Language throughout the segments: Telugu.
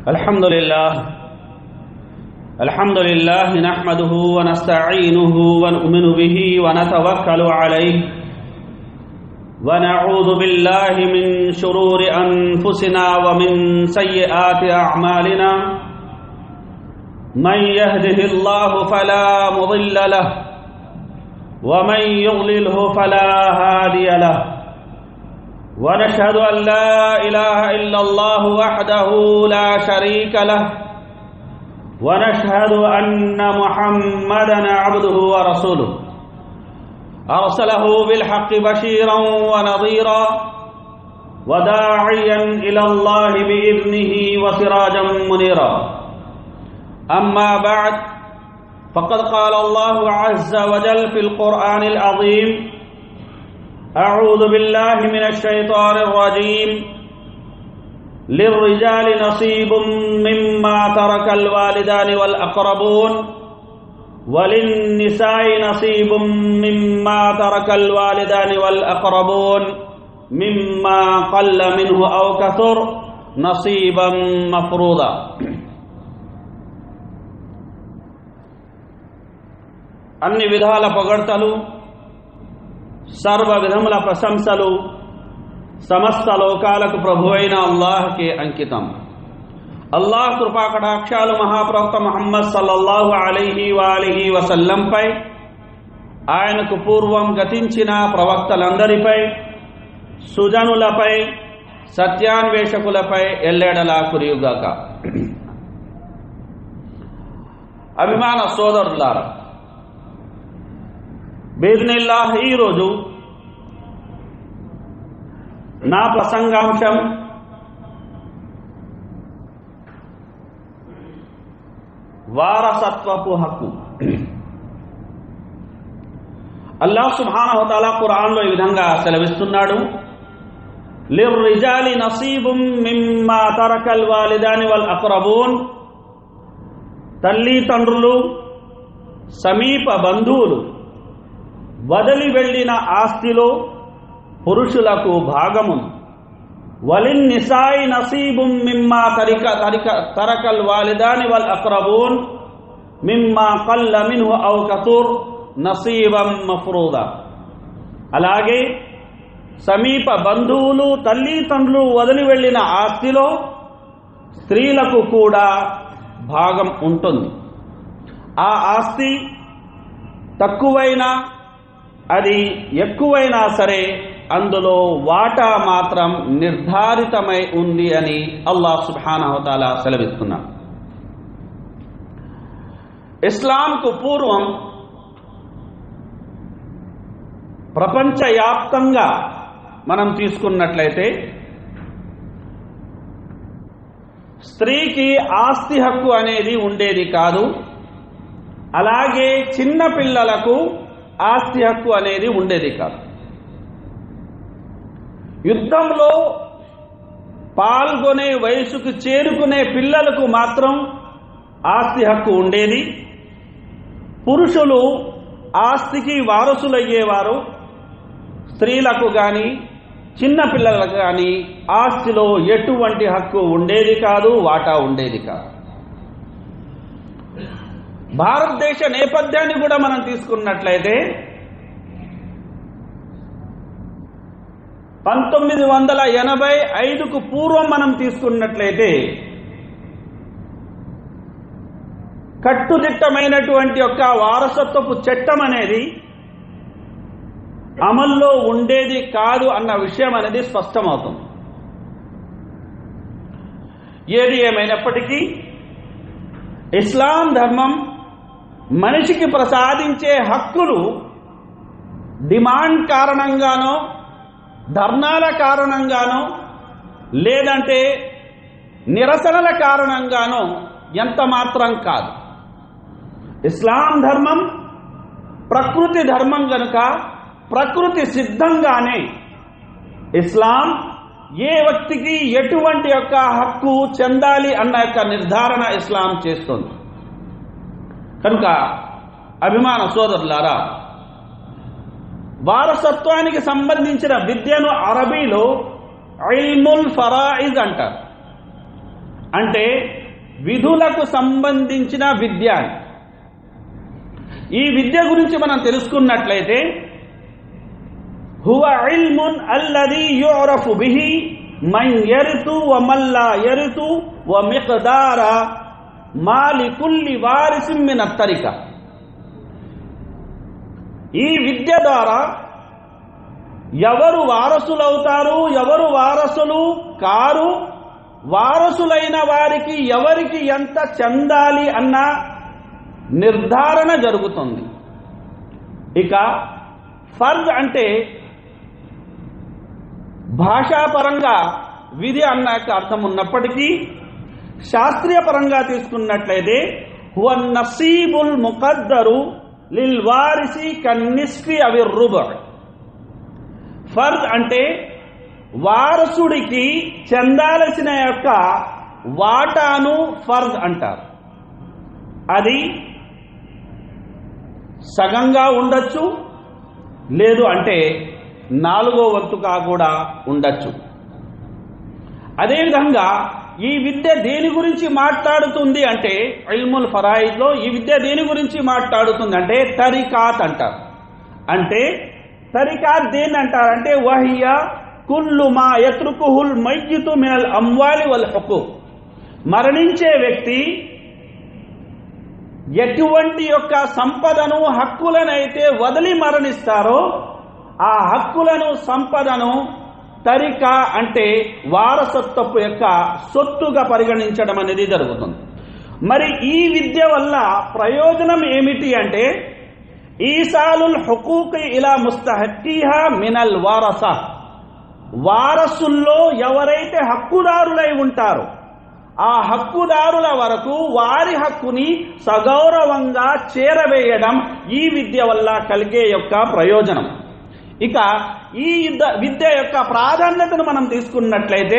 الحمد لله الحمد لله نحمده ونستعينه ونؤمن به ونتوكل عليه ونعوذ بالله من شرور أنفسنا ومن سيئات أعمالنا من يهده الله فلا مضل له ومن يضلله فلا هادي له ونشهد أن لا إله إلا الله وحده لا شريك له ونشهد أن محمدا عبده ورسوله أرسله بالحق بشيرا ونظيرا وداعيا إلى الله بإذنه وسراجا منيرا أما بعد فقد قال الله عز وجل في القرآن العظيم أعوذ بالله من الشيطان الرجيم للرجال نصيب مما ترك الوالدان والأقربون وللنساء نصيب مما ترك الوالدان والأقربون مما قل منه أو كثر نصيبا مفروضا అన్ని విధాల పొగడ్తలు సర్వ విధముల ప్రశంసలు సమస్త లోకాలకు ప్రభు అయిన అల్లాహ్కి అంకితం అల్లాహ్ కృపాకటాక్షాలు మహాప్రవక్త ముహమ్మద్ సల్లల్లాహు అలైహి వాలిహి వసల్లంపై ఆయనకు పూర్వం గతించిన ప్రవక్తలందరిపై సుజనులపై సత్యాన్వేషకులపై ఎల్లెడలా కురియుగాక అభిమాన సోదరులారా బేద్నిల్లాహ్ ఈరోజు నా ప్రసంగాంశం వారసత్వపు హక్కు అల్లాహ్ సుబ్హానహుతాలా ఖురాన్లో ఈ విధంగా సెలవిస్తున్నాడు లిర్రిజాలి నసీబుం మిమ్మా తరకల్ వాలిదాని వల్ అక్రబూన్ తల్లి తండ్రులు సమీప బంధువులు వదిలి వెళ్ళిన ఆస్తిలో పురుషులకు భాగము వలిన్ నిసాయి నసీబుం మిమ్మా తరిక తరిక తరకల్ వాలిదాని వల్ అక్రబూన్ మిమ్మా కల్ల మిన్హు ఔ కతూర్ నసీబం మఫ్రూదా అలాగే సమీప బంధువులు తల్లిదండ్రులు వదిలి వెళ్ళిన ఆస్తిలో స్త్రీలకు కూడా భాగం ఉంటుంది ఆ ఆస్తి తక్కువైనా అది ఎక్కువైనా సరే అందులో వాటా మాత్రం నిర్ధారితమై ఉంది అని అల్లాహ్ సుబానహతాల సెలవిస్తున్నాడు ఇస్లాంకు పూర్వం ప్రపంచవ్యాప్తంగా మనం తీసుకున్నట్లయితే స్త్రీకి ఆస్తి హక్కు అనేది ఉండేది కాదు అలాగే చిన్న పిల్లలకు ఆస్తి హక్కు అనేది ఉండేది కాదు యుద్ధంలో పాల్గొనే వయసుకు చేరుకునే పిల్లలకు మాత్రం ఆస్తి హక్కు ఉండేది పురుషులు ఆస్తికి వారసులయ్యేవారు స్త్రీలకు కానీ చిన్న పిల్లలకు కానీ ఆస్తిలో ఎటువంటి హక్కు ఉండేది కాదు వాటా ఉండేది కాదు భారతదేశ నేపథ్యాన్ని కూడా మనం తీసుకున్నట్లయితే పంతొమ్మిది వందల ఎనభై ఐదుకు పూర్వం మనం తీసుకున్నట్లయితే కట్టుదిట్టమైనటువంటి యొక్క వారసత్వపు చట్టం అనేది అమల్లో ఉండేది కాదు అన్న విషయం అనేది స్పష్టమవుతుంది ఏది ఏమైనప్పటికీ ఇస్లాం ధర్మం మనిషికి ప్రసాదించే హక్కులు డిమాండ్ కారణంగానో ధర్నాల కారణంగానో లేదంటే నిరసనల కారణంగానో ఎంత మాత్రం కాదు ఇస్లాం ధర్మం ప్రకృతి ధర్మం గనుక ప్రకృతి సిద్ధంగానే ఇస్లాం ఏ వ్యక్తికి ఎటువంటి యొక్క హక్కు చెందాలి అన్న యొక్క నిర్ధారణ ఇస్లాం చేస్తుంది కనుక అభిమాన సోదరులారా వారసత్వానికి సంబంధించిన విద్యను అరబీలో ఇల్ముల్ ఫరాయిజ్ అంటారు అంటే విధులకు సంబంధించిన విద్య అని. ఈ విద్య గురించి మనం తెలుసుకున్నట్లయితే హువ ఇల్మున్ అల్లది యురఫు బిహి మన్ యరితు వ మల్లా యరితు వ మిqదార మాలి కుల్లి వారిసిం మిన తరిక ఈ విద్య ద్వారా ఎవరు వారసులవుతారు ఎవరు వారసులు కారు వారసులైన వారికి ఎవరికి ఎంత చెందాలి అన్న నిర్ధారణ జరుగుతుంది ఇక ఫర్జ్ అంటే భాషాపరంగా విధి అన్నాక అర్థం ఉన్నప్పటికీ శాస్త్రీయ పరంగా తీసుకున్నట్లయితే హువ నసీబుల్ ముకద్దరు లిల్ వారిసి కన్నిస్ఫి అవి రుబ ఫర్జ్ అంటే వారసుడికి చెందాల్సిన యొక్క వాటాను ఫర్జ్ అంటారు అది సగంగా ఉండొచ్చు లేదు అంటే నాలుగో వంతుగా కూడా ఉండొచ్చు అదేవిధంగా ఈ విద్య దేని గురించి మాట్లాడుతుంది అంటే ఇల్ముల్ ఫరాయిద్లో ఈ విద్య దేని గురించి మాట్లాడుతుంది అంటే తరికాత్ అంటారు అంటే తరికాత్ దేన్ని అంటారంటే వహియ కుల్లు మా యత్రుకుహుల్ మయ్యితు మినల్ అమ్వాలి వల్ హుకు మరణించే వ్యక్తి ఎటువంటి యొక్క సంపదను హక్కులనైతే వదిలి మరణిస్తారో ఆ హక్కులను సంపదను తరిక అంటే వారసత్వపు యొక్క సొత్తుగా పరిగణించడం అనేది జరుగుతుంది మరి ఈ విద్య వల్ల ప్రయోజనం ఏమిటి అంటే ఈసాలుల్ హుకూక్ ఇలా ముస్తహక్కీహా మినల్ వారస వారసుల్లో ఎవరైతే హక్కుదారులై ఉంటారో ఆ హక్కుదారుల వరకు వారి హక్కుని సగౌరవంగా చేరవేయడం ఈ విద్య వల్ల కలిగే యొక్క ప్రయోజనం ఇక ఈ యుద్ధ విద్య యొక్క ప్రాధాన్యతను మనం తీసుకున్నట్లయితే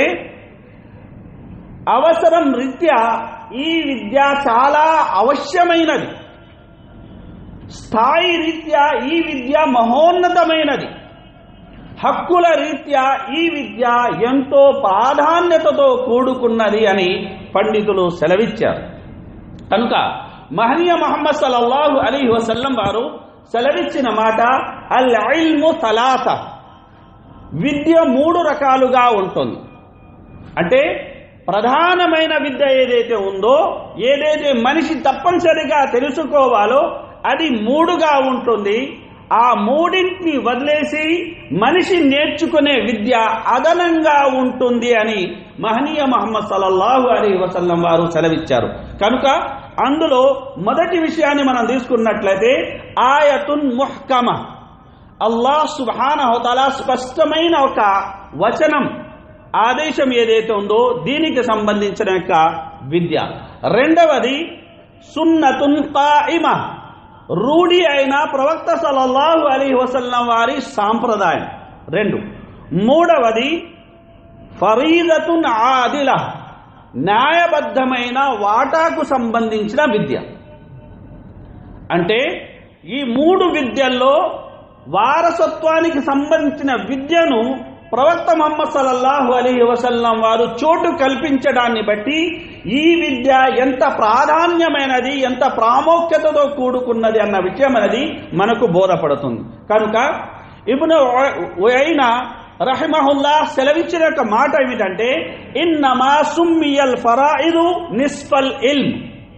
అవసరం రీత్యా ఈ విద్య చాలా అవశ్యమైనది స్థాయి రీత్యా ఈ విద్య మహోన్నతమైనది హక్కుల రీత్యా ఈ విద్య ఎంతో ప్రాధాన్యతతో కూడుకున్నది అని పండితులు సెలవిచ్చారు కనుక మహనీయ మహమ్మద్ సల్లల్లాహు అలీ వసల్లం వారు సెలవిచ్చిన మాట అల్ ఇల్ము సలాస విద్య మూడు రకాలుగా ఉంటుంది అంటే ప్రధానమైన విద్య ఏదైతే ఉందో ఏదైతే మనిషి తప్పనిసరిగా తెలుసుకోవాలో అది మూడుగా ఉంటుంది ఆ మూడింటిని వదిలేసి మనిషి నేర్చుకునే విద్య అదనంగా ఉంటుంది అని మహనీయ మహమ్మద్ సల్లల్లాహు అలీ వసల్లం వారు సెలవిచ్చారు కనుక అందులో మొదటి విషయాన్ని మనం తీసుకున్నట్లయితే ఆయతున్ ముహ్కమ అల్లాహ్ సుబానహోతల స్పష్టమైన ఒక వచనం ఆదేశం ఏదైతే ఉందో దీనికి సంబంధించిన యొక్క విద్య రెండవది సున్నతున్ కాయిమ రూఢి అయిన ప్రవక్త సల్లల్లాహు అలీ వసల్లం వారి సాంప్రదాయం రెండు మూడవది ఫరీదతున్ ఆదిల న్యాయబద్ధమైన వాటాకు సంబంధించిన విద్య అంటే ఈ మూడు విద్యల్లో వారసత్వానికి సంబంధించిన విద్యను ప్రవక్త మహమ్మద్ సల్లల్లాహు అలీ వసల్లం వారు చోటు కల్పించడాన్ని బట్టి ఈ విద్య ఎంత ప్రాధాన్యమైనది ఎంత ప్రాముఖ్యతతో కూడుకున్నది అన్న విషయం అనేది మనకు బోధపడుతుంది కనుక ఇప్పుడు అయిన రహిమహుల్లా సెలవిచ్చిన ఒక మాట ఏమిటంటే ఇన్నమా సుమ్మియల్ ఫరాయిదు నిస్ఫల్ ఇల్మ్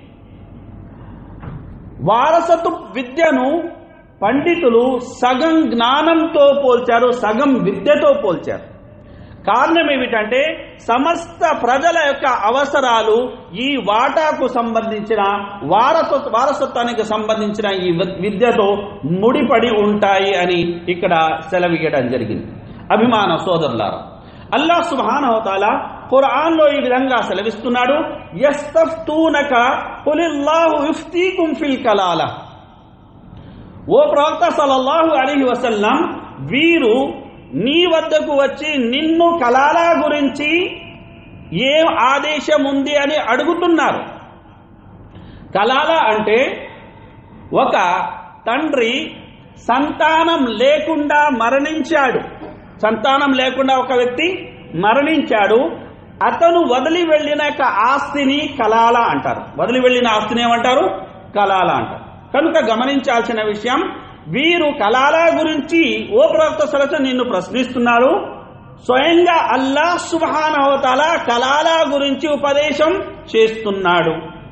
వారసత్వ విద్యను పండితులు సగం జ్ఞానంతో పోల్చారు సగం విద్యతో పోల్చారు కారణం ఏమిటంటే సమస్త ప్రజల యొక్క అవసరాలు ఈ వాటాకు సంబంధించిన వారసత్వ వారసత్వానికి సంబంధించిన ఈ విద్యతో ముడిపడి ఉంటాయి అని ఇక్కడ సెలవియడం జరిగింది అభిమాన సోదరులారా అల్లాహ్ సుబ్హానహుతాల ఖురాన్లో ఈ విధంగా సెలవిస్తున్నాడు యస్తఫ్తూనక కులిల్లాహు ఇఫ్తీకుం ఫిల్ కలాల ఓ ప్రవక్త సల్లల్లాహు అలైహి వసల్లం వీరు నీ వద్దకు వచ్చి నిన్ను కలాల గురించి ఏం ఆదేశం ఉంది అని అడుగుతున్నారు కలాల అంటే ఒక తండ్రి సంతానం లేకుండా మరణించాడు సంతానం లేకుండా ఒక వ్యక్తి మరణించాడు అతను వదిలి వెళ్ళిన యొక్క ఆస్తిని కలాల అంటారు వదిలి వెళ్ళిన ఆస్తిని ఏమంటారు కలాల అంటారు కనుక గమనించాల్సిన విషయం వీరు కలాల గురించి ఓ ప్రవక్త సరస నిన్ను ప్రశ్నిస్తున్నారు స్వయంగా అల్లాహ్ సుబానవతల కలాల గురించి ఉపదేశం చేస్తున్నాడు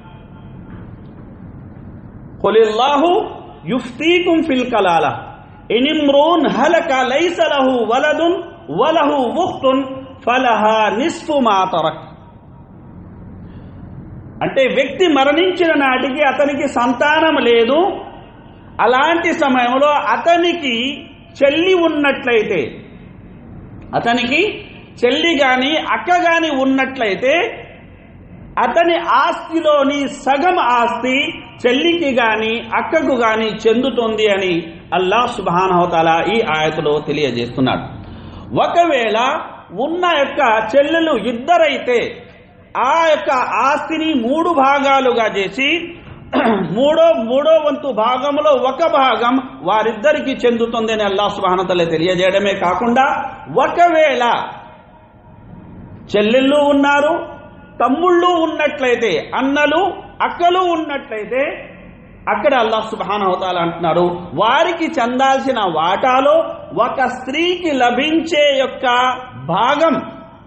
కొలిల్లాహు యుఫ్తీకుం ఫిల్ కలాల ఇనిమ్రూన్ హలక లైస లహు వలదున్ వలహు ఉఖ్తున్ ఫలహా నిస్ఫు మా తరక్ అంటే వ్యక్తి మరణించిన నాటికి అతనికి సంతానం లేదు అలాంటి సమయంలో అతనికి చెల్లి ఉన్నట్లయితే అతనికి చెల్లి గాని అక్క గాని ఉన్నట్లయితే అతని ఆస్తిలోని సగం ఆస్తి చెల్లికి గాని అక్కకు గాని చెందుతుంది అని అల్లాహ్ సుబానహతాల ఈ ఆయతలో తెలియజేస్తున్నాడు ఒకవేళ ఉన్న యొక్క చెల్లెలు ఇద్దరైతే ఆ యొక్క ఆస్తిని మూడు భాగాలుగా చేసి మూడో మూడో వంతు భాగంలో ఒక భాగం వారిద్దరికి చెందుతుంది అని అల్లాహ్ సుబానతల తెలియజేయడమే కాకుండా ఒకవేళ చెల్లెళ్ళు ఉన్నారు తమ్ముళ్ళు ఉన్నట్లయితే అన్నలు అక్కలు ఉన్నట్లయితే అక్కడ అల్లాహ్ సుబానవతాల అంటున్నారు వారికి చెందాల్సిన వాటాలో ఒక స్త్రీకి లభించే యొక్క భాగం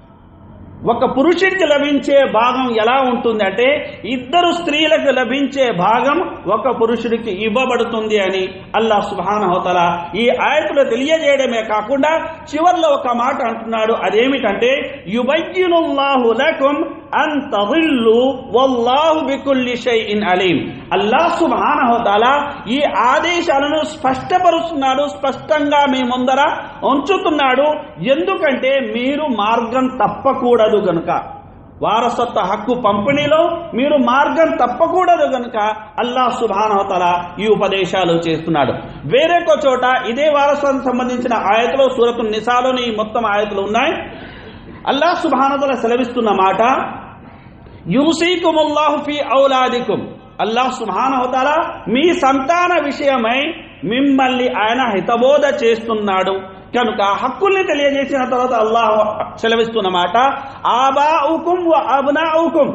ఒక పురుషుడికి లభించే భాగం ఎలా ఉంటుంది అంటే ఇద్దరు స్త్రీలకు లభించే భాగం ఒక పురుషుడికి ఇవ్వబడుతుంది అని అల్లాహ్ సుబానహతల ఈ ఆయతులు తెలియజేయడమే కాకుండా చివర్లో ఒక మాట అంటున్నాడు అదేమిటంటే యుబయ్యునుల్లాహు లకుం అన్ తదిల్లు వల్లాహు బికుల్లి షైఇన్ అలీం అల్లాహ్ సుబ్హానహు తఆలా ఈ ఆదేశాలను స్పష్టపరుస్తున్నాడు స్పష్టంగా మీ ముందర ఉంచుతున్నాడు ఎందుకంటే మీరు మార్గం తప్పకూడదు గనుక వారసత్వ హక్కు పంపిణీలో మీరు మార్గం తప్పకూడదు గనుక అల్లాహ్ సుభానవతల ఈ ఉపదేశాలు చేస్తున్నాడు వేరొక చోట ఇదే వారసత్వం సంబంధించిన ఆయతలో సూరతు నిసాలోని ఈ మొత్తం ఆయతలు ఉన్నాయి అల్లాహ్ సుభానతల సెలవిస్తున్న మాట యూసీకుముల్లాహు ఫీ ఔలాదికుం అల్లాహ్ సుభానహతాల మీ సంతాన విషయమై మిమ్మల్ని ఆయన హితబోధ చేస్తున్నాడు కనుక హక్కుల్ని తెలియజేసిన తర్వాత అల్లాహ్ సెలవిస్తున్న మాట ఆబాఉకుం వ అబ్నాఉకుం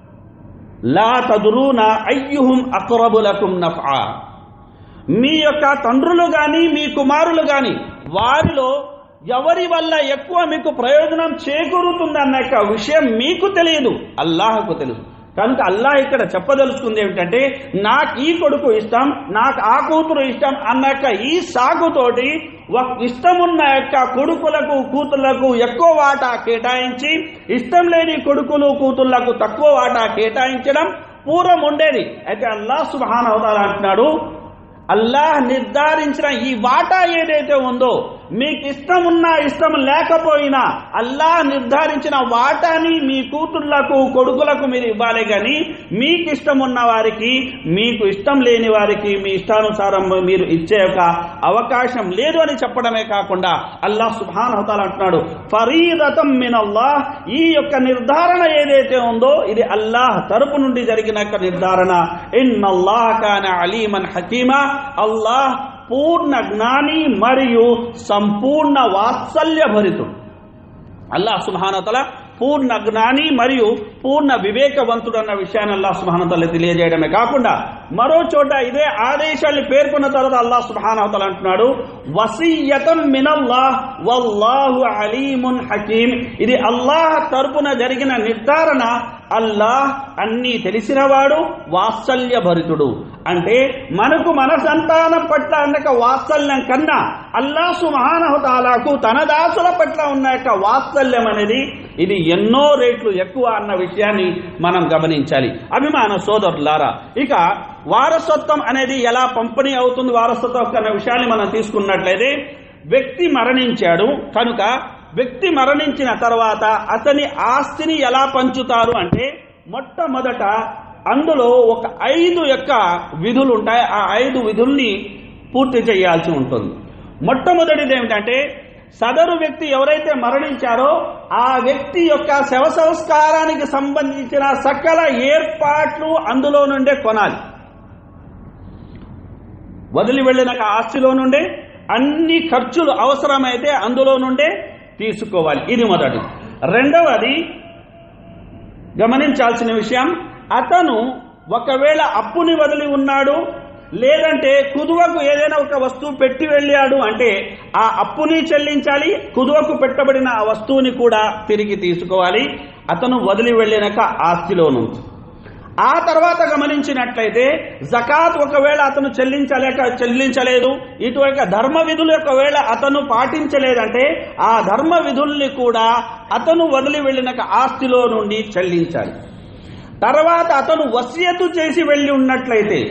లా తదురూన అయ్యుహుం అక్రబులకుం నఫ్ఆ మీ యొక్క తండ్రులు గాని మీ కుమారులు గాని వారిలో ఎవరి వల్ల ఎక్కువ మీకు ప్రయోజనం చేకూరుతుందన్న యొక్క విషయం మీకు తెలియదు అల్లాహకు తెలుసు కనుక అల్లాహ్ ఇక్కడ చెప్పదలుచుకుంది ఏమిటంటే నాకు ఈ కొడుకు ఇష్టం నాకు ఆ కూతురు ఇష్టం అన్న యొక్క ఈ సాగుతోటి ఒక ఇష్టమున్న యొక్క కొడుకులకు కూతుళ్లకు ఎక్కువ వాటా కేటాయించి ఇష్టం లేని కొడుకులు కూతుళ్లకు తక్కువ వాటా కేటాయించడం పూర్వం ఉండేది అయితే అల్లాహ్ సుబాన్ అవుతారా అంటున్నాడు అల్లాహ్ నిర్ధారించిన ఈ వాటా ఏదైతే ఉందో మీకు ఇష్టం ఉన్నా ఇష్టం లేకపోయినా అల్లాహ్ నిర్ధారించిన వాటాని మీ కూతుళ్లకు కొడుకులకు మీరు ఇవ్వాలి కానీ మీకు ఇష్టం ఉన్న వారికి మీకు ఇష్టం లేని వారికి మీ ఇష్టానుసారం మీరు ఇచ్చే ఒక అవకాశం లేదు అని చెప్పడమే కాకుండా అల్లాహ్ సుభాన్ హతాల్ అంటున్నాడు ఫరీదతం మిన్ అల్లాహ్ ఈ యొక్క నిర్ధారణ ఏదైతే ఉందో ఇది అల్లాహ్ తరపు నుండి జరిగిన యొక్క నిర్ధారణ ఇన్ అల్లాహ్ కాన అలీమన్ హకీమా అల్లాహ్ పూర్ణ జ్ఞాని మరియు సంపూర్ణ వాత్సల్య భరితుడు అల్లాహ్ సుభానతల పూర్ణ జ్ఞాని మరియు పూర్ణ వివేకవంతుడు అన్న విషయాన్ని అల్లాహ్ సుభానతల తెలియజేయడమే కాకుండా మరో చోట ఇదే ఆదేశాన్ని పేర్కొన్న తర్వాత అల్లాహ్ సుభానతల అంటున్నాడు వసీయతం మినల్లాహ్ వల్లాహు అలీమున్ హకీం ఇది అల్లాహ్ తరపున జరిగిన నిర్ధారణ అల్లాహ్ అన్నీ తెలిసినవాడు వాత్సల్య భరితుడు అంటే మనకు మన సంతానం పట్ల అన్నక వాత్సల్యం కన్నా అల్లాహ్ సుమహానహతాలకు తన దాసుల పట్ల ఉన్న యొక్క వాత్సల్యం అనేది ఇది ఎన్నో రేట్లు ఎక్కువ అన్న విషయాన్ని మనం గమనించాలి అభిమాన సోదరులారా ఇక వారసత్వం అనేది ఎలా పంపిణీ అవుతుంది వారసత్వం అన్న విషయాన్ని మనం తీసుకున్నట్లయితే వ్యక్తి మరణించాడు కనుక వ్యక్తి మరణించిన తర్వాత అతని ఆస్తిని ఎలా పంచుతారు అంటే మొట్టమొదట అందులో ఒక ఐదు యొక్క విధులు ఉంటాయి ఆ ఐదు విధుల్ని పూర్తి చేయాల్సి ఉంటుంది మొట్టమొదటిది ఏమిటంటే సదరు వ్యక్తి ఎవరైతే మరణించారో ఆ వ్యక్తి యొక్క శవ సంస్కారానికి సంబంధించిన సకల ఏర్పాట్లు అందులో నుండే కొనాలి వదిలి వెళ్ళిన ఆస్తిలో నుండే అన్ని ఖర్చులు అవసరమైతే అందులో నుండే తీసుకోవాలి ఇది మొదటి రెండవది గమనించాల్సిన విషయం అతను ఒకవేళ అప్పుని వదిలి ఉన్నాడు లేదంటే కుదువకు ఏదైనా ఒక వస్తువు పెట్టి వెళ్ళాడు అంటే ఆ అప్పుని చెల్లించాలి కుదువకు పెట్టబడిన ఆ వస్తువుని కూడా తిరిగి తీసుకోవాలి అతను వదిలి వెళ్ళినాక ఆస్తిలో నుంచి ఆ తర్వాత గమనించినట్లయితే జకాత్ ఒకవేళ అతను చెల్లించలేక చెల్లించలేదు ఇటువంటి ధర్మ విధులు ఒకవేళ అతను పాటించలేదంటే ఆ ధర్మ విధుల్ని కూడా అతను వదిలి వెళ్ళినాక ఆస్తిలో నుండి చెల్లించాలి తర్వాత అతను వసియతు చేసి వెళ్ళి ఉన్నట్లయితే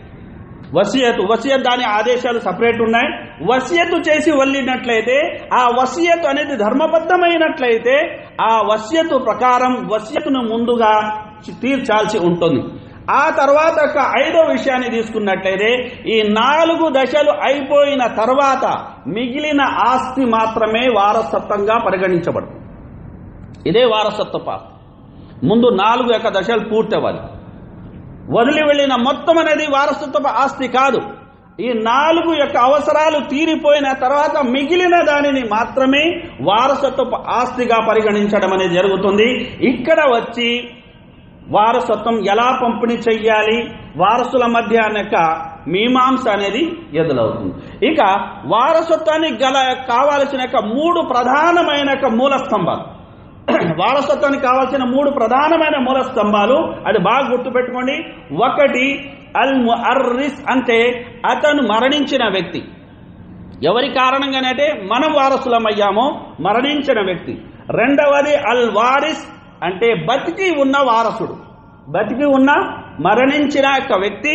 వసియతు వసియత్ దాని ఆదేశాలు సపరేట్ ఉన్నాయి వసియతు చేసి వెళ్ళినట్లయితే ఆ వసియతు అనేది ధర్మబద్ధమైనట్లయితే ఆ వసియతు ప్రకారం వసియతును ముందుగా తీర్చాల్సి ఉంటుంది ఆ తర్వాత ఒక ఐదో విషయాన్ని తీసుకున్నట్లయితే ఈ నాలుగు దశలు అయిపోయిన తర్వాత మిగిలిన ఆస్తి మాత్రమే వారసత్వంగా పరిగణించబడుతుంది ఇదే వారసత్వ ఆస్తి ముందు నాలుగు యొక్క దశలు పూర్తవ్వాలి వదిలి వెళ్ళిన మొత్తం అనేది వారసత్వ ఆస్తి కాదు ఈ నాలుగు యొక్క అవసరాలు తీరిపోయిన తర్వాత మిగిలిన దానిని మాత్రమే వారసత్వ ఆస్తిగా పరిగణించడం అనేది జరుగుతుంది ఇక్కడ వచ్చి వారసత్వం ఎలా పంపిణీ చెయ్యాలి వారసుల మధ్య యొక్క మీమాంస అనేది ఎదులవుతుంది ఇక వారసత్వానికి గల కావాల్సిన యొక్క మూడు ప్రధానమైన యొక్క మూల స్తంభాలు వారసత్వానికి కావాల్సిన మూడు ప్రధానమైన మూల స్తంభాలు అది బాగా గుర్తుపెట్టుకోండి ఒకటి అల్ ముఅర్రిస్ అంటే అతను మరణించిన వ్యక్తి ఎవరి కారణంగానంటే మనం వారసులమయ్యామో మరణించిన వ్యక్తి రెండవది అల్ వారిస్ అంటే బతికి ఉన్న వారసుడు బతికి ఉన్న మరణించిన యొక్క వ్యక్తి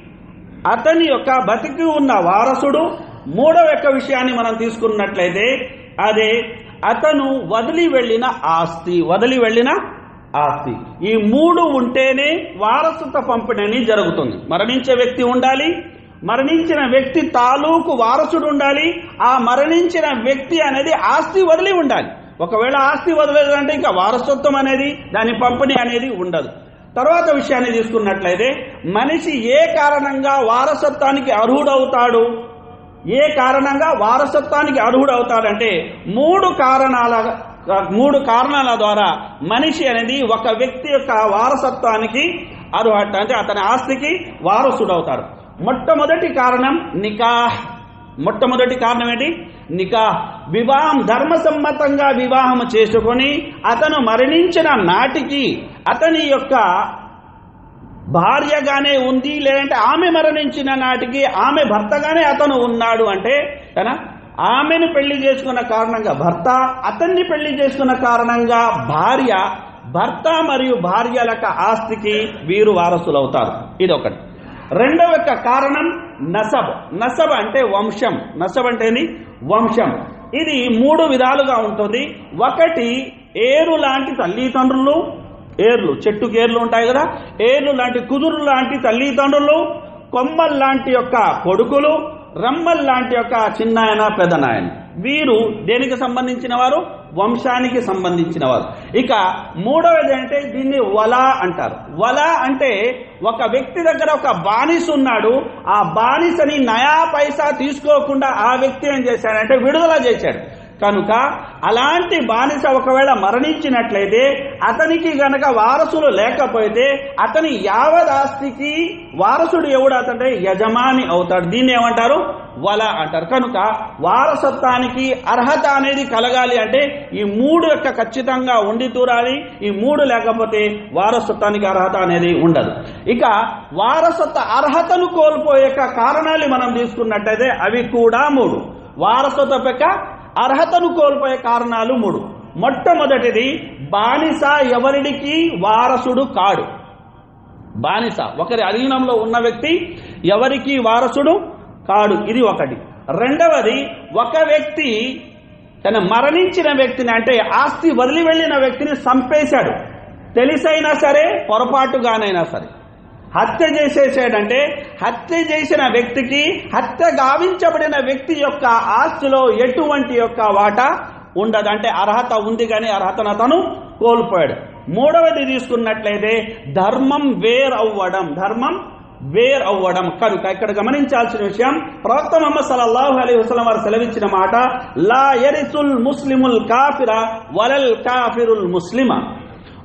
అతని యొక్క బతికి ఉన్న వారసుడు మూడవ యొక్క విషయాన్ని మనం తీసుకున్నట్లయితే అదే అతను వదిలి వెళ్ళిన ఆస్తి వదిలి వెళ్ళిన ఆస్తి ఈ మూడు ఉంటేనే వారసత్వ పంపిణీ జరుగుతుంది మరణించే వ్యక్తి ఉండాలి మరణించిన వ్యక్తి తాలూకు వారసుడు ఉండాలి ఆ మరణించిన వ్యక్తి అనేది ఆస్తి వదిలి ఉండాలి ఒకవేళ ఆస్తి వదిలేదంటే ఇంకా వారసత్వం అనేది దాని పంపిణీ అనేది ఉండదు తర్వాత విషయాన్ని తీసుకున్నట్లయితే మనిషి ఏ కారణంగా వారసత్వానికి అర్హుడవుతాడు ఏ కారణంగా వారసత్వానికి అర్హుడవుతాడంటే మూడు కారణాల మూడు కారణాల ద్వారా మనిషి అనేది ఒక వ్యక్తి యొక్క వారసత్వానికి అర్హత అంటే అతని ఆస్తికి వారసుడవుతాడు మొట్టమొదటి కారణం నికాహ్ మొట్టమొదటి కారణం ఏంటి నికాహ్ వివాహం ధర్మసమ్మతంగా వివాహం చేసుకొని అతను మరణించిన నాటికి అతని యొక్క భార్యగానే ఉంది లేదంటే ఆమె మరణించిన నాటికి ఆమె భర్తగానే అతను ఉన్నాడు అంటే కదా ఆమెను పెళ్లి చేసుకున్న కారణంగా భర్త అతన్ని పెళ్లి చేసుకున్న కారణంగా భార్య భర్త మరియు భార్యల ఆస్తికి వీరు వారసులవుతారు ఇది ఒకటి రెండవ యొక్క కారణం నసబ్ నసబ్ అంటే వంశం నసబ్ అంటే ఏంది? వంశం ఇది మూడు విధాలుగా ఉంటుంది ఒకటి ఏరు లాంటి తల్లిదండ్రులు ఏర్లు చెట్టుకి ఏర్లు ఉంటాయి కదా ఏర్లు లాంటి కుదురు లాంటి తల్లిదండ్రులు కొమ్మల్ లాంటి యొక్క కొడుకులు రమ్మల్ లాంటి యొక్క చిన్నాయన పెదనాయన వీరు దేనికి సంబంధించిన వారు వంశానికి సంబంధించిన వారు ఇక మూడవది అంటే దీన్ని వల అంటారు వల అంటే ఒక వ్యక్తి దగ్గర ఒక బానిస ఉన్నాడు ఆ బానిసని నయా పైసా తీసుకోకుండా ఆ వ్యక్తి ఏం చేశాడంటే విడుదల చేశాడు కనుక అలాంటి బానిస ఒకవేళ మరణించినట్లయితే అతనికి గనక వారసులు లేకపోతే అతని యావదాస్తికి వారసుడు ఎవడు అతడే యజమాని అవుతాడు దీన్ని ఏమంటారు వల అంటారు కనుక వారసత్వానికి అర్హత అనేది కలగాలి అంటే ఈ మూడు యొక్క ఖచ్చితంగా ఉండి తూరాలి ఈ మూడు లేకపోతే వారసత్వానికి అర్హత అనేది ఉండదు ఇక వారసత్వ అర్హతను కోల్పోయే కారణాలు మనం తీసుకున్నట్టయితే అవి కూడా మూడు వారసత్వ యొక్క అర్హతను కోల్పోయే కారణాలు మూడు మొట్టమొదటిది బానిస ఎవరికి వారసుడు కాడు బానిస ఒకరి అధీనంలో ఉన్న వ్యక్తి ఎవరికి వారసుడు కాడు ఇది ఒకటి రెండవది ఒక వ్యక్తి తన మరణించిన వ్యక్తిని అంటే ఆస్తి వదిలి వెళ్ళిన వ్యక్తిని చంపేశాడు తెలిసైనా సరే పొరపాటుగానైనా సరే హత్య చేసేసాడంటే హత్య చేసిన వ్యక్తికి హత్య గావించబడిన వ్యక్తి యొక్క ఆస్తిలో ఎటువంటి యొక్క వాటా ఉండదు అంటే అర్హత ఉంది కానీ అర్హతను అతను కోల్పోయాడు మూడవది తీసుకున్నట్లయితే ధర్మం వేర్ అవ్వడం ధర్మం వేర్ అవ్వడం కనుక ఇక్కడ గమనించాల్సిన విషయం ప్రవక్త మొహమ్మద్ సల్లల్లాహు అలైహి వసల్లం వారు సెలవిచ్చిన మాట లా యరిసుల్ ముస్లిముల్ కాఫిర వలల్ కాఫిరుల్ ముస్లిమ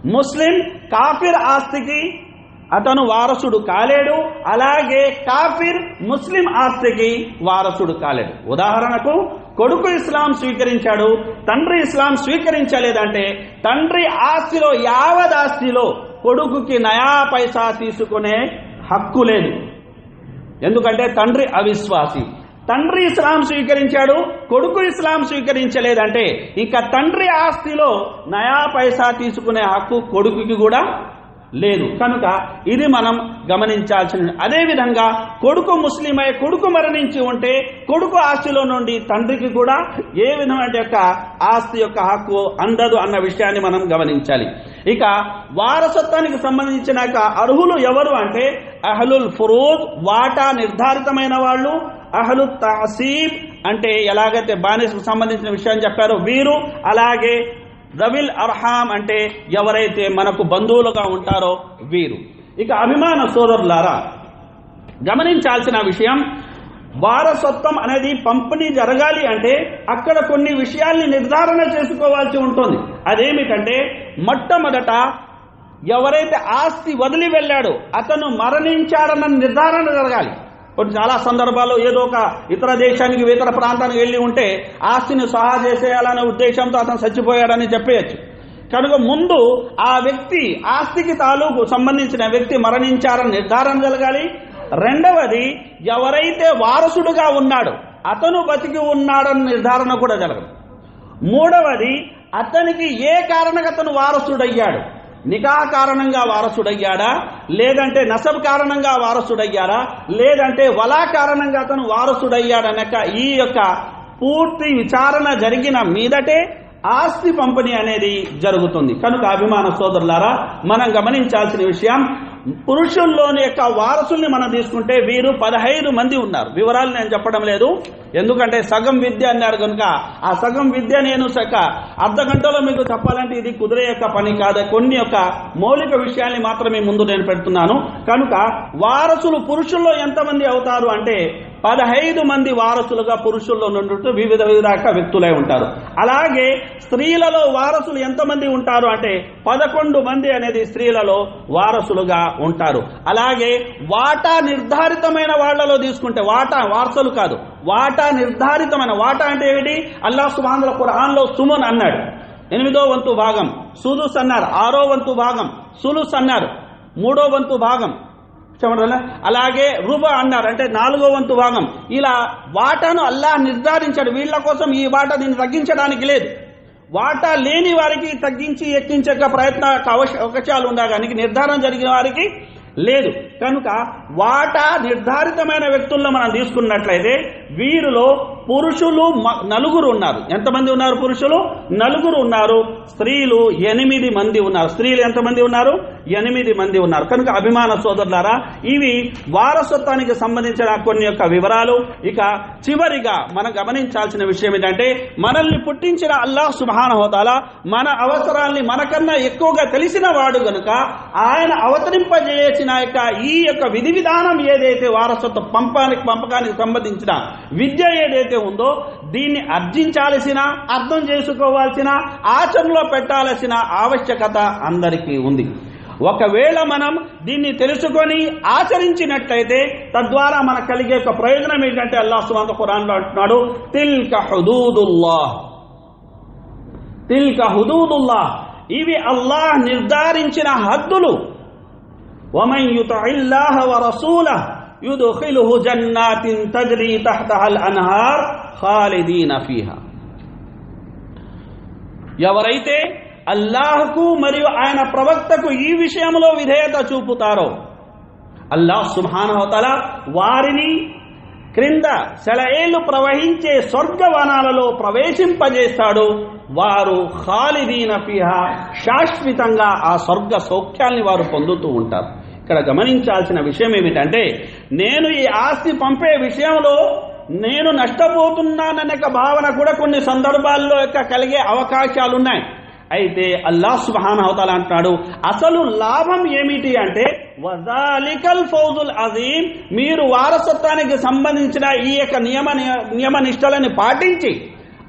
ముస్లిం కాఫిర్ ఆస్తికి అతను వారసుడు కాలేడు అలాగే కాఫిర్ ముస్లిం ఆస్తికి వారసుడు కాలేడు ఉదాహరణకు కొడుకు ఇస్లాం స్వీకరించాడు తండ్రి ఇస్లాం స్వీకరించలేదంటే తండ్రి ఆస్తిలో యావద్ ఆస్తిలో కొడుకుకి నయా పైసా తీసుకునే హక్కు లేదు ఎందుకంటే తండ్రి అవిశ్వాసి తండ్రి ఇస్లాం స్వీకరించాడు కొడుకు ఇస్లాం స్వీకరించలేదంటే ఇంకా తండ్రి ఆస్తిలో నయా పైసా తీసుకునే హక్కు కొడుకుకి కూడా లేదు కనుక ఇది మనం గమనించాల్సిన అదేవిధంగా కొడుకు ముస్లిమై కొడుకు మరణించి ఉంటే కొడుకు ఆస్తిలో నుండి తండ్రికి కూడా ఏ విధమైన యొక్క ఆస్తి యొక్క హక్కు అందదు అన్న విషయాన్ని మనం గమనించాలి ఇక వారసత్వానికి సంబంధించిన యొక్క అర్హులు ఎవరు అంటే అహలుల్ ఫురూద్ వాటా నిర్ధారితమైన వాళ్ళు అహలు తహసీబ్ అంటే ఎలాగైతే బానిసకు సంబంధించిన విషయాన్ని చెప్పారో వీరు అలాగే రవిల్ అర్హాం అంటే ఎవరైతే మనకు బంధువులుగా ఉంటారో వీరు ఇక అభిమాన సోదరులారా గమనించాల్సిన విషయం వారసత్వం అనేది పంపిణీ జరగాలి అంటే అక్కడ కొన్ని విషయాల్ని నిర్ధారణ చేసుకోవాల్సి ఉంటుంది అదేమిటంటే మొట్టమొదట ఎవరైతే ఆస్తి వదిలి వెళ్ళాడో అతను మరణించాడన్న నిర్ధారణ జరగాలి కొన్ని చాలా సందర్భాల్లో ఏదో ఒక ఇతర దేశానికి ఇతర ప్రాంతానికి వెళ్ళి ఉంటే ఆస్తిని సహా చేసేయాలనే ఉద్దేశంతో అతను చచ్చిపోయాడని చెప్పేయచ్చు కనుక ముందు ఆ వ్యక్తి ఆస్తికి తాలూకు సంబంధించిన వ్యక్తి మరణించారని నిర్ధారణ జరగాలి రెండవది ఎవరైతే వారసుడుగా ఉన్నాడో అతను బతికి ఉన్నాడన్న నిర్ధారణ కూడా జరగదు మూడవది అతనికి ఏ కారణంగా అతను వారసుడయ్యాడు నికా కారణంగా వారసుడయ్యాడా లేదంటే నసబ్ కారణంగా వారసుడయ్యాడా లేదంటే వలా కారణంగా అతను వారసుడయ్యాడనక ఈ యొక్క పూర్తి విచారణ జరిగిన మీదటే ఆస్తి పంపిణీ అనేది జరుగుతుంది కనుక అభిమాన సోదరులారా మనం గమనించాల్సిన విషయం పురుషుల్లోని యొక్క వారసుల్ని మనం తీసుకుంటే వీరు పదహైదు మంది ఉన్నారు వివరాలు నేను చెప్పడం లేదు ఎందుకంటే సగం విద్య అన్నారు కనుక ఆ సగం విద్య నేను సక అర్ధ గంటలో మీకు చెప్పాలంటే ఇది కుదిరే యొక్క పని కాదు కొన్ని యొక్క మౌలిక విషయాల్ని మాత్రమే ముందు నేను పెడుతున్నాను కనుక వారసులు పురుషుల్లో ఎంతమంది అవుతారు అంటే పదహైదు మంది వారసులుగా పురుషుల్లో నుండి వివిధ వివిధ వ్యక్తులై ఉంటారు అలాగే స్త్రీలలో వారసులు ఎంతమంది ఉంటారు అంటే పదకొండు మంది అనేది స్త్రీలలో వారసులుగా ఉంటారు అలాగే వాటా నిర్ధారితమైన వాళ్లలో తీసుకుంటే వాటా వారసులు కాదు వాటా నిర్ధారితమైన వాటా అంటే ఏమిటి అల్లా సుబాన్ల ఖురాన్లో సుమన్ అన్నాడు ఎనిమిదో వంతు భాగం సుదుస్ అన్నారు ఆరో వంతు భాగం సులుస్ అన్నారు మూడో వంతు భాగం చెప్పడం అలాగే రుబ అన్నారు అంటే నాలుగో వంతు భాగం ఇలా వాటాను అల్లాహ్ నిర్ధారించాడు వీళ్ళ కోసం ఈ వాటా దీన్ని తగ్గించడానికి లేదు వాటా లేని వారికి తగ్గించి ఎక్కించే ప్రయత్న అవకాశాలు ఉండగానికి నిర్ధారణ జరిగిన వారికి లేదు కనుక వాటా నిర్ధారితమైన వ్యక్తుల్లో మనం తీసుకున్నట్లయితే వీరిలో పురుషులు మ- నలుగురు ఉన్నారు ఎంతమంది ఉన్నారు పురుషులు నలుగురు ఉన్నారు స్త్రీలు ఎనిమిది మంది ఉన్నారు స్త్రీలు ఎంతమంది ఉన్నారు ఎనిమిది మంది ఉన్నారు కనుక అభిమాన సోదరులారా ఇవి వారసత్వానికి సంబంధించిన కొన్ని యొక్క వివరాలు ఇక చివరిగా మనం గమనించాల్సిన విషయం ఏంటంటే మనల్ని పుట్టించిన అల్లాహ్ సుబాన హోదాలా మన అవసరాల్ని మనకన్నా ఎక్కువగా తెలిసిన వాడు గనుక ఆయన అవతరింపజేసిన యొక్క ఈ యొక్క విధి విధానం ఏదైతే వారసత్వ పంపానికి పంపకానికి సంబంధించిన విద్య ఏదైతే ఉందో దీన్ని అర్జించాల్సిన అర్థం చేసుకోవాల్సిన ఆచరణలో పెట్టాల్సిన ఆవశ్యకత అందరికీ ఉంది ఒకవేళ మనం దీన్ని తెలుసుకొని ఆచరించినట్లయితే తద్వారా మనకు కలిగే ఒక ప్రయోజనం ఏంటంటే అల్లాహ్ సుమంత ఖురాన్లో అంటున్నాడు తిల్క హుదూదుల్లాహ్ తిల్క హుదూదుల్లాహ్ ఇవి అల్లాహ్ నిర్ధారించిన హద్దులు ومن يطع الله ورسوله يدخله جنات تجري تحتها الأنهار خالدين فيها ఎవరైతే అల్లాహకు మరియు ఆయన ప్రవక్తకు ఈ విషయంలో విధేయత చూపుతారో అల్లాహ్ సుభానవతల వారిని క్రింద సెలయేళ్లు ప్రవహించే స్వర్గవనాలలో ప్రవేశింపజేస్తాడు వారు ఖాలిదీన ఫిహా శాశ్వతంగా ఆ స్వర్గ సౌఖ్యాల్ని వారు పొందుతూ ఉంటారు ఇక్కడ గమనించాల్సిన విషయం ఏమిటంటే నేను ఈ ఆస్తి పంపే విషయంలో నేను నష్టపోతున్నాననే ఒక భావన కూడా కొన్ని సందర్భాల్లో యొక్క కలిగే అవకాశాలు ఉన్నాయి అయితే అల్లాహ్ సుబ్హానహు వతఆలా అంటున్నాడు అసలు లాభం ఏమిటి అంటే వజాలికల్ ఫౌజుల్ అజీం మీరు వారసత్వానికి సంబంధించిన ఈ యొక్క నియమ నియమ నిష్టలని పాటించి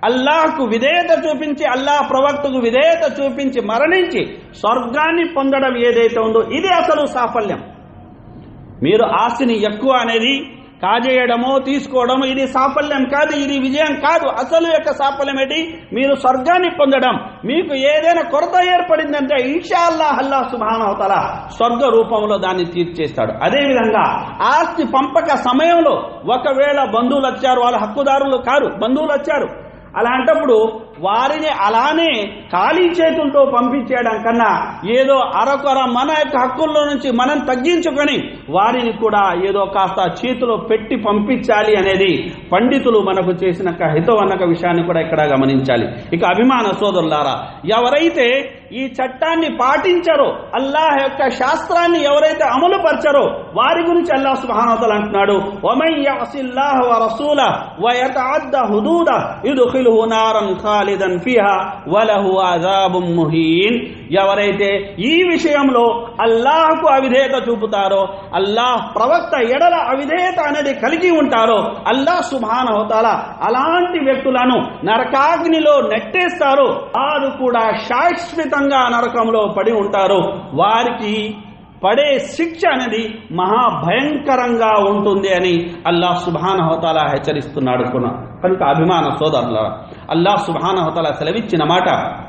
అల్లాహకు విధేయత చూపించి అల్లాహ్ ప్రవక్తకు విధేయత చూపించి మరణించి స్వర్గాన్ని పొందడం ఏదైతే ఉందో ఇది అసలు సాఫల్యం మీరు ఆస్తిని ఎక్కువ అనేది కాజేయడమో తీసుకోవడమో ఇది సాఫల్యం కాదు ఇది విజయం కాదు అసలు యొక్క సాఫల్యం ఏంటి మీరు స్వర్గాన్ని పొందడం మీకు ఏదైనా కొరత ఏర్పడిందంటే ఇన్షా అల్లాహ్ అల్లాహ్ సుబానవతల స్వర్గ రూపంలో దాన్ని తీర్చేస్తాడు అదేవిధంగా ఆస్తి పంపక సమయంలో ఒకవేళ బంధువులు వచ్చారు వాళ్ళ హక్కుదారులు కారు బంధువులు వచ్చారు అలాంటప్పుడు వారిని అలానే ఖాళీ చేతులతో పంపించేయడం కన్నా ఏదో అరకొర మన యొక్క హక్కుల్లో నుంచి మనం తగ్గించుకొని వారిని కూడా ఏదో కాస్త చేతిలో పెట్టి పంపించాలి అనేది పండితులు మనకు చేసిన ఒక హితవన్నక విషయాన్ని కూడా ఇక్కడ గమనించాలి ఇక అభిమాన సోదరులారా ఎవరైతే ఈ చట్టాన్ని పాటించరో అల్లాహ్ యొక్క శాస్త్రాన్ని ఎవరైతే అమలు పరచరో వారి గురించి అల్లాహ్ సుబ్హానహు అంటున్నాడు వమన్ యఅసిల్లాహ వ రసూల వ యతఅద్ద హుదూద యుద్ఖిలుహు నారన్ ఖాలిదన్ ఫీహా వలహు అజాబుం ముహీన్ ఎవరైతే ఈ విషయంలో అల్లాహకు అవిధేయత చూపుతారో అల్లాహ్ ప్రవక్త ఎడల అవిధేయత అనేది కలిగి ఉంటారో అల్లాహ్ సుభానహోతాల అలాంటి వ్యక్తులను నరకాగ్నిలో నెట్టేస్తారో వారు కూడా శాశ్వతంగా నరకంలో పడి ఉంటారు వారికి పడే శిక్ష అనేది మహాభయంకరంగా ఉంటుంది అని అల్లాహ్ సుబానహోతాల హెచ్చరిస్తున్నాడు కున- కనుక అభిమాన సోదరుల అల్లాహ్ సుబానహోతాల సెలవిచ్చిన మాట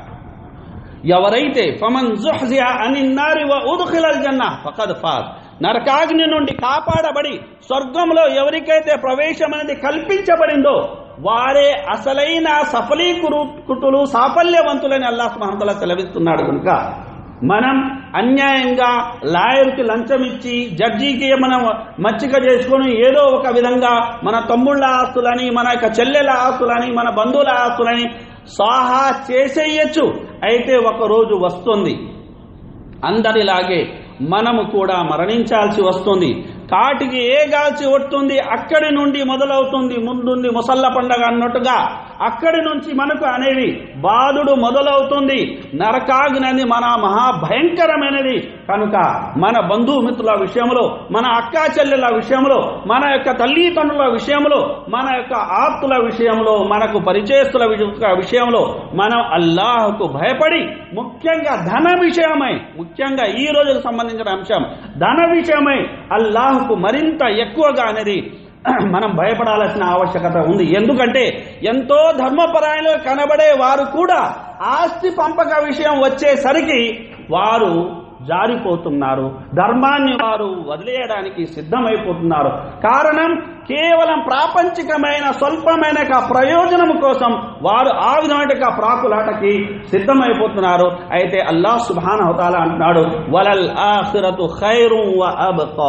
ఎవరైతే ఫమన్ జుహ్జియా అని నారి వ ఉద్ఖిలల్ జన్నా ఫకద్ ఫాజ్ నరకాగ్ని నుండి కాపాడబడి స్వర్గంలో ఎవరికైతే ప్రవేశం అనేది కల్పించబడిందో వారే అసలైన సఫలీకృతులు సాఫల్యవంతులని అల్లాహ్ సుబ్హానహు సెలవిస్తున్నాడు కనుక మనం అన్యాయంగా లాయర్కి లంచం ఇచ్చి జడ్జికి మనం మచ్చిక చేసుకొని ఏదో ఒక విధంగా మన తమ్ముళ్ళ ఆస్తులని మన యొక్క చెల్లెల ఆస్తులని మన బంధువుల ఆస్తులని సాహా చేసేయచ్చు అయితే ఒక రోజు వస్తుంది అందరిలాగే మనము కూడా మరణించాల్సి వస్తుంది కాటికి ఏ గాల్చి వస్తుంది అక్కడి నుండి మొదలవుతుంది ముందుంది ముసల్ల పండగ అన్నట్టుగా అక్కడి నుంచి మనకు అనేది బాధుడు మొదలవుతుంది నరకాగ్నది మన మహాభయంకరమైనది కనుక మన బంధుమిత్రుల విషయంలో మన అక్కా చెల్లెల విషయంలో మన యొక్క తల్లిదండ్రుల విషయంలో మన యొక్క ఆప్తుల విషయంలో మనకు పరిచయస్తుల విష- విషయంలో మనం అల్లాహకు భయపడి ముఖ్యంగా ధన విషయమై ముఖ్యంగా ఈ రోజుకు సంబంధించిన అంశం ధన విషయమై అల్లాహకు మరింత ఎక్కువగా అనేది మనం భయపడాల్సిన ఆవశ్యకత ఉంది ఎందుకంటే ఎంతో ధర్మపరాయణలు కనబడే వారు కూడా ఆస్తి పంపక విషయం వచ్చేసరికి వారు జారిపోతున్నారు ధర్మాన్ని వారు వదిలేయడానికి సిద్ధమైపోతున్నారు కారణం కేవలం ప్రాపంచికమైన స్వల్పమైన ఒక ప్రయోజనం కోసం వారు ఆ విధమైన ఒక ప్రాకులాటకి సిద్ధమైపోతున్నారు అయితే అల్లాహ్ సుబ్హానహు తాలా అంటున్నాడు వలల్ ఆఖిరతు ఖైరు వ అబ్కా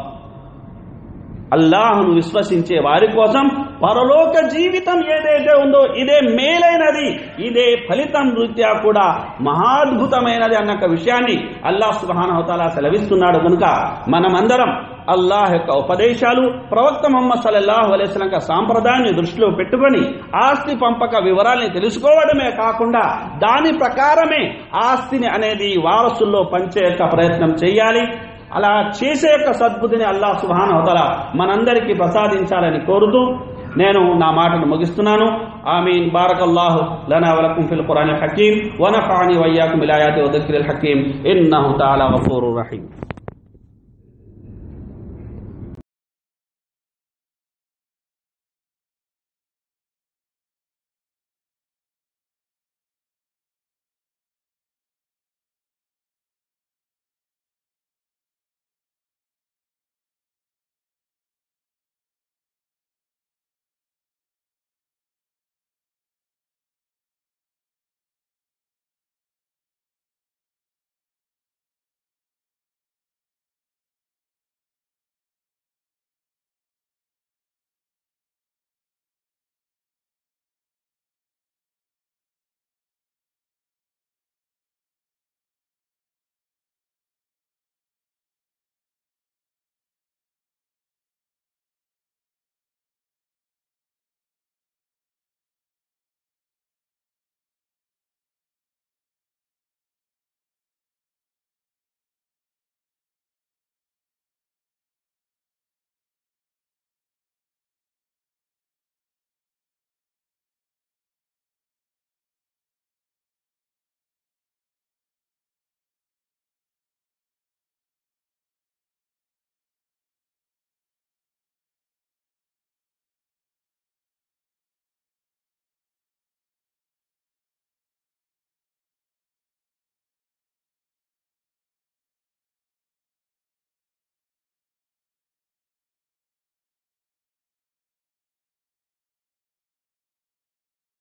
అల్లాహ్ను విశ్వసించే వారి కోసం పరలోక జీవితం ఏదైతే ఉందో ఇదే మేలైనది ఇదే ఫలితం రీత్యా కూడా మహాద్భుతమైనది అన్న ఒక విషయాన్ని అల్లాహ్ సుబానవతాలా సెలవిస్తున్నాడు కనుక మనమందరం అల్లాహ్ యొక్క ఉపదేశాలు ప్రవక్త మొహమ్మద్ సల్లల్లాహు అలైస్లం యొక్క సాంప్రదాయాన్ని దృష్టిలో పెట్టుకొని ఆస్తి పంపక వివరాల్ని తెలుసుకోవడమే కాకుండా దాని ప్రకారమే ఆస్తిని అనేది వారసుల్లో పంచే యొక్క ప్రయత్నం చేయాలి అలా చేసే యొక్క సద్బుద్ధిని అల్లాహ్ సుబ్హానహు వతఆల మనందరికీ ప్రసాదించాలని కోరుతూ నేను నా మాటను ముగిస్తున్నాను ఆమీన్ బారకల్లాహు లనా వలకుం ఫిల్ ఖురానిల్ హకీం వనఫఅని వయ్యాకుం బిల్ ఆయాతి వదిక్రిల్ హకీం ఇన్నహు తఆలా గఫూరుర్ రహీం